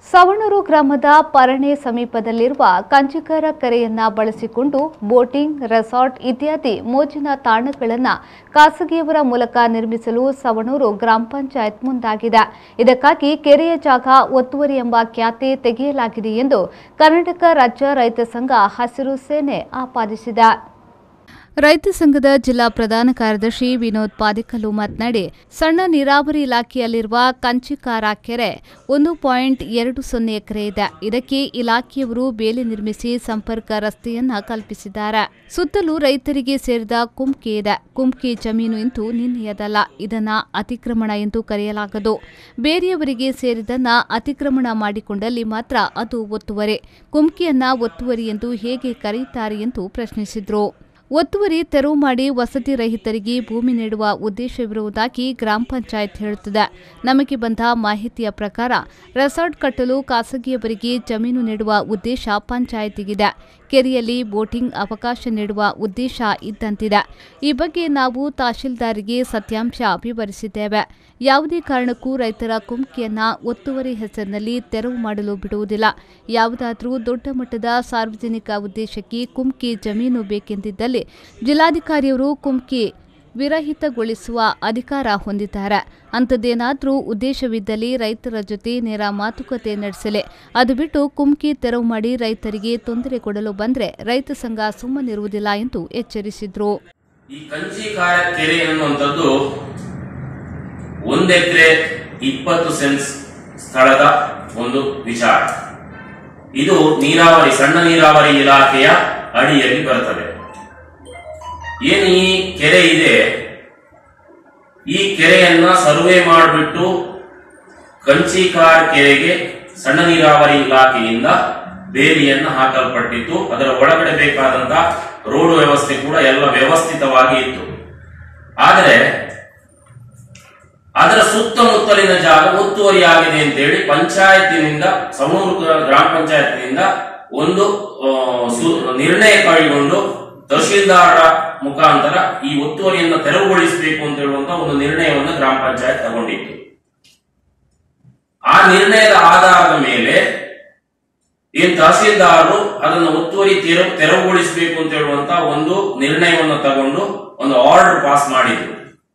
ಸವಣೂರು ಗ್ರಾಮದ ಪರಣೆ ಸಮೀಪದಲ್ಲಿರುವ ಕಂಚಿಕರ ಕೆರೆಯನ್ನ ಬಳಸಿಕೊಂಡು ಬೋಟಿಂಗ್ ರೆಸಾರ್ಟ್ ಇತ್ಯಾದಿ ಮೋಜಿನ ತಾಣಗಳನ್ನು ಖಾಸಗಿಯವರ ಮೂಲಕ ನಿರ್ಮಿಸಲು ಸವಣೂರು ಗ್ರಾಮ ಪಂಚಾಯತ್ ಮುಂದಾಗಿದೆ ಇದಕ್ಕಾಗಿ ಕೆರೆಯ ಜಾಗ ಒತ್ತುವರಿ ಎಂಬ ಖ್ಯಾತಿ ತೆಗೆಯಲಾಗಿದೆ ಎಂದು ಕರ್ನಾಟಕ ರಾಜ್ಯ ರೈತ ಸಂಘ ಹಸಿರು ಸೇನೆ ಆಪಾದಿಸಿದೆ ರೈತ ಸಂಘದ ಜಿಲ್ಲಾ ಪ್ರಧಾನ ಕಾರ್ಯದರ್ಶಿ ವಿನೋದ್ ಪಾದಿಕಲ್ಲು ಮಾತನಾಡಿ ಸಣ್ಣ ನೀರಾವರಿ ಇಲಾಖೆಯಲ್ಲಿರುವ ಕಂಚಿಕಾರ ಕೆರೆ ಒಂದು ಪಾಯಿಂಟ್ ಎರಡು ಸೊನ್ನೆ ಎಕರೆ ಇದೆ ಇದಕ್ಕೆ ಇಲಾಖೆಯವರು ಬೇಲಿ ನಿರ್ಮಿಸಿ ಸಂಪರ್ಕ ರಸ್ತೆಯನ್ನ ಕಲ್ಪಿಸಿದ್ದಾರೆ ಸುತ್ತಲೂ ರೈತರಿಗೆ ಸೇರಿದ ಕುಮ್ಕಿ ಇದೆ ಕುಮ್ಕಿ ಜಮೀನು ಇಂತೂ ನಿನ್ನೆಯದಲ್ಲ ಇದನ್ನ ಅತಿಕ್ರಮಣ ಎಂದು ಕರೆಯಲಾಗದು ಬೇರೆಯವರಿಗೆ ಸೇರಿದನ್ನ ಅತಿಕ್ರಮಣ ಮಾಡಿಕೊಂಡಲ್ಲಿ ಮಾತ್ರ ಅದು ಒತ್ತುವರಿ ಕುಮ್ಕಿಯನ್ನ ಒತ್ತುವರಿ ಎಂದು ಹೇಗೆ ಕರೆಯುತ್ತಾರೆ ಎಂದು ಪ್ರಶ್ನಿಸಿದ್ರು ಒತ್ತುವರಿ ತೆರವು ಮಾಡಿ ವಸತಿ ರಹಿತರಿಗೆ ಭೂಮಿ ನೀಡುವ ಉದ್ದೇಶವಿರುವುದಾಗಿ ಗ್ರಾಮ ಪಂಚಾಯತ್ ಹೇಳುತ್ತದೆ ನಮಗೆ ಬಂದ ಮಾಹಿತಿಯ ಪ್ರಕಾರ ರೆಸಾರ್ಟ್ ಕಟ್ಟಲು ಖಾಸಗಿಯವರಿಗೆ ಜಮೀನು ನೀಡುವ ಉದ್ದೇಶ ಪಂಚಾಯತಿಗಿದೆ ಕೆರೆಯಲ್ಲಿ ಬೋಟಿಂಗ್ ಅವಕಾಶ ನೀಡುವ ಉದ್ದೇಶ ಇದ್ದಂತಿದೆ ಈ ಬಗ್ಗೆ ನಾವು ತಹಶೀಲ್ದಾರಿಗೆ ಸತ್ಯಾಂಶ ವಿವರಿಸಿದ್ದೇವೆ ಯಾವುದೇ ಕಾರಣಕ್ಕೂ ರೈತರ ಕುಮ್ಕಿಯನ್ನ ಒತ್ತುವರಿ ಹೆಸರಿನಲ್ಲಿ ತೆರವು ಮಾಡಲು ಬಿಡುವುದಿಲ್ಲ ಯಾವುದಾದರೂ ದೊಡ್ಡ ಮಟ್ಟದ ಸಾರ್ವಜನಿಕ ಉದ್ದೇಶಕ್ಕೆ ಕುಮ್ಕಿ ಜಮೀನು ಬೇಕೆಂದಿದ್ದಲ್ಲಿ ಜಿಲ್ಲಾಧಿಕಾರಿಯವರು ಕುಮ್ಕಿ ವಿರಹಿತಗೊಳಿಸುವ ಅಧಿಕಾರ ಹೊಂದಿದ್ದಾರೆ ಅಂಥದ್ದೇನಾದರೂ ಉದ್ದೇಶವಿದ್ದಲ್ಲಿ ರೈತರ ಜೊತೆ ನೇರ ಮಾತುಕತೆ ನಡೆಸಲಿ ಅದು ಬಿಟ್ಟು ಕುಮ್ಕಿ ತೆರವು ಮಾಡಿ ರೈತರಿಗೆ ತೊಂದರೆ ಕೊಡಲು ಬಂದ್ರೆ ರೈತ ಸಂಘ ಸುಮ್ಮನಿರುವುದಿಲ್ಲ ಎಂದು ಎಚ್ಚರಿಸಿದ್ರು ಈ ಕಂಚಿಕಾರ ಕೆರೆ ಅನ್ನುವಂಥದ್ದು ಒಂದು ಎಕರೆ ಇಪ್ಪತ್ತು ಸೆನ್ಸ್ ಸ್ಥಳದ ಒಂದು ವಿಚಾರ ಇದು ನೀರಾವರಿ ಸಣ್ಣ ನೀರಾವರಿ ಇಲಾಖೆಯ ಅಡಿಯಲ್ಲಿ ಬರುತ್ತದೆ ಏನು ಈ ಕೆರೆ ಇದೆ ಈ ಕೆರೆಯನ್ನ ಸರ್ವೆ ಮಾಡಿಬಿಟ್ಟು ಕಂಚಿಕಾರ್ ಕೆರೆಗೆ ಸಣ್ಣ ನೀರಾವರಿ ಇಲಾಖೆಯಿಂದ ಬೇಲಿಯನ್ನು ಹಾಕಲ್ಪಟ್ಟಿತ್ತು ಅದರ ಒಳಗಡೆ ಬೇಕಾದಂತ ರೋಡ್ ವ್ಯವಸ್ಥೆ ಕೂಡ ಎಲ್ಲ ವ್ಯವಸ್ಥಿತವಾಗಿ ಇತ್ತು ಆದರೆ ಅದರ ಸುತ್ತಮುತ್ತಲಿನ ಜಾಗ ಒತ್ತುವರಿಯಾಗಿದೆ ಅಂತೇಳಿ ಪಂಚಾಯತಿನಿಂದ ಸವಣೂರು ಗ್ರಾ- ಗ್ರಾಮ ಪಂಚಾಯತಿನಿಂದ ಒಂದು ಆ, ಸು- ನಿರ್ಣಯ ಕೈಗೊಂಡು ತಹಶೀಲ್ದಾರರ ಮುಖಾಂತರ ಈ ಒತ್ತುವರಿಯನ್ನು ತೆರವುಗೊಳಿಸಬೇಕು ಅಂತ ಹೇಳುವಂತ ಒಂದು ನಿರ್ಣಯವನ್ನು ಗ್ರಾಮ ಪಂಚಾಯತ್ ತಗೊಂಡಿತ್ತು ಆ ನಿರ್ಣಯದ ಆಧಾರದ ಮೇಲೆ ಏನ್ ತಹಸೀಲ್ದಾರರು ಅದನ್ನು ಒತ್ತುವರಿ ತೆರವು ತೆರವುಗೊಳಿಸಬೇಕು ಅಂತ ಹೇಳುವಂತ ಒಂದು ನಿರ್ಣಯವನ್ನು ತಗೊಂಡು ಒಂದು ಆರ್ಡರ್ ಪಾಸ್ ಮಾಡಿದ್ರು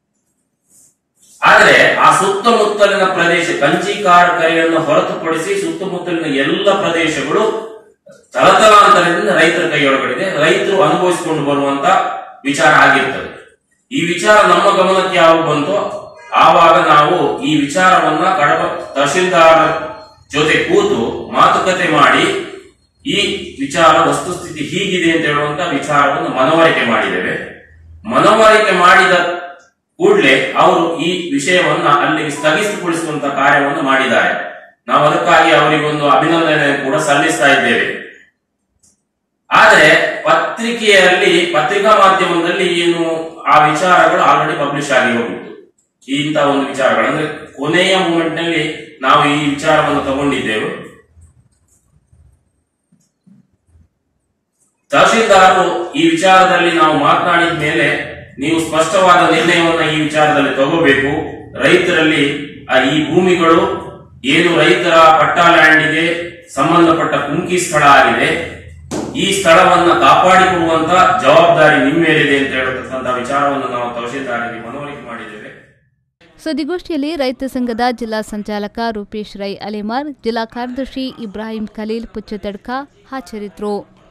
ಆದರೆ ಆ ಸುತ್ತಮುತ್ತಲಿನ ಪ್ರದೇಶ ಕಂಚಿಕಾರ ಕೆರೆಯನ್ನು ಹೊರತುಪಡಿಸಿ ಸುತ್ತಮುತ್ತಲಿನ ಎಲ್ಲ ಪ್ರದೇಶಗಳು ತಲತಲಾಂತರದಿಂದ ರೈತರ ಕೈಯೊಳಗಡೆ ರೈತರು ಅನುಭವಿಸಿಕೊಂಡು ಬರುವಂತ ವಿಚಾರ ಆಗಿರ್ತದೆ ಈ ವಿಚಾರ ನಮ್ಮ ಗಮನಕ್ಕೆ ಯಾವಾಗ ಬಂತೋ ಆವಾಗ ನಾವು ಈ ವಿಚಾರವನ್ನ ಕಡಪ ತಹಶೀಲ್ದಾರ್ ಜೊತೆ ಕೂತು ಮಾತುಕತೆ ಮಾಡಿ ಈ ವಿಚಾರ ವಸ್ತುಸ್ಥಿತಿ ಹೀಗಿದೆ ಅಂತ ಹೇಳುವಂತ ವಿಚಾರವನ್ನು ಮನವರಿಕೆ ಮಾಡಿದ್ದೇವೆ ಮನವರಿಕೆ ಮಾಡಿದ ಕೂಡಲೇ ಅವರು ಈ ವಿಷಯವನ್ನ ಅಲ್ಲಿಗೆ ಸ್ಥಗಿತಗೊಳಿಸುವಂತ ಕಾರ್ಯವನ್ನು ಮಾಡಿದ್ದಾರೆ ನಾವು ಅದಕ್ಕಾಗಿ ಅವರಿಗೊಂದು ಅಭಿನಂದನೆ ಕೂಡ ಸಲ್ಲಿಸ್ತಾ ಇದ್ದೇವೆ ಆದರೆ ಪತ್ರಿಕೆಯಲ್ಲಿ ಪತ್ರಿಕಾ ಮಾಧ್ಯಮದಲ್ಲಿ ಏನು ಆ ವಿಚಾರಗಳು ಆಲ್ರೆಡಿ ಪಬ್ಲಿಷ್ ಆಗಿ ಹೋಗಿತ್ತು ಇಂಥ ಒಂದು ವಿಚಾರಗಳು ಅಂದ್ರೆ ಕೊನೆಯ ಮೂಮೆಂಟ್ ನಲ್ಲಿ ನಾವು ಈ ವಿಚಾರವನ್ನು ತಗೊಂಡಿದ್ದೆವು ತಹಶೀಲ್ದಾರರು ಈ ವಿಚಾರದಲ್ಲಿ ನಾವು ಮಾತನಾಡಿದ ಮೇಲೆ ನೀವು ಸ್ಪಷ್ಟವಾದ ನಿರ್ಣಯವನ್ನ ಈ ವಿಚಾರದಲ್ಲಿ ತಗೋಬೇಕು ರೈತರಲ್ಲಿ ಆ ಈ ಭೂಮಿಗಳು ಏನು ರೈತರ ಪಟ್ಟಾ ಲ್ಯಾಂಡ್ಗೆ ಸಂಬಂಧಪಟ್ಟ ಕುಂಕಿ ಸ್ಥಳ ಆಗಿದೆ ಈ ಸ್ಥಳವನ್ನ ಕಾಪಾಡಿಕೊಳ್ಳುವಂತ ಜವಾಬ್ದಾರಿ ನಿಮ್ಮ ಮೇಲಿದೆ ಅಂತ ಹೇಳತಕ್ಕಂತ ವಿಚಾರವನ್ನು ನಾವು ತಹಶೀಲ್ದಾರರಿಗೆ ಮನವರಿಕೆ ಮಾಡಿದ್ದೇವೆ ಸುದ್ದಿಗೋಷ್ಠಿಯಲ್ಲಿ ರೈತ ಸಂಘದ ಜಿಲ್ಲಾ ಸಂಚಾಲಕ ರೂಪೇಶ್ ರೈ ಅಲಿಮಾರ್ ಜಿಲ್ಲಾ ಕಾರ್ಯದರ್ಶಿ ಇಬ್ರಾಹಿಂ ಖಲೀಲ್ ಪುಚ್ಚತಡ್ಕ ಹಾಜರಿದ್ದರು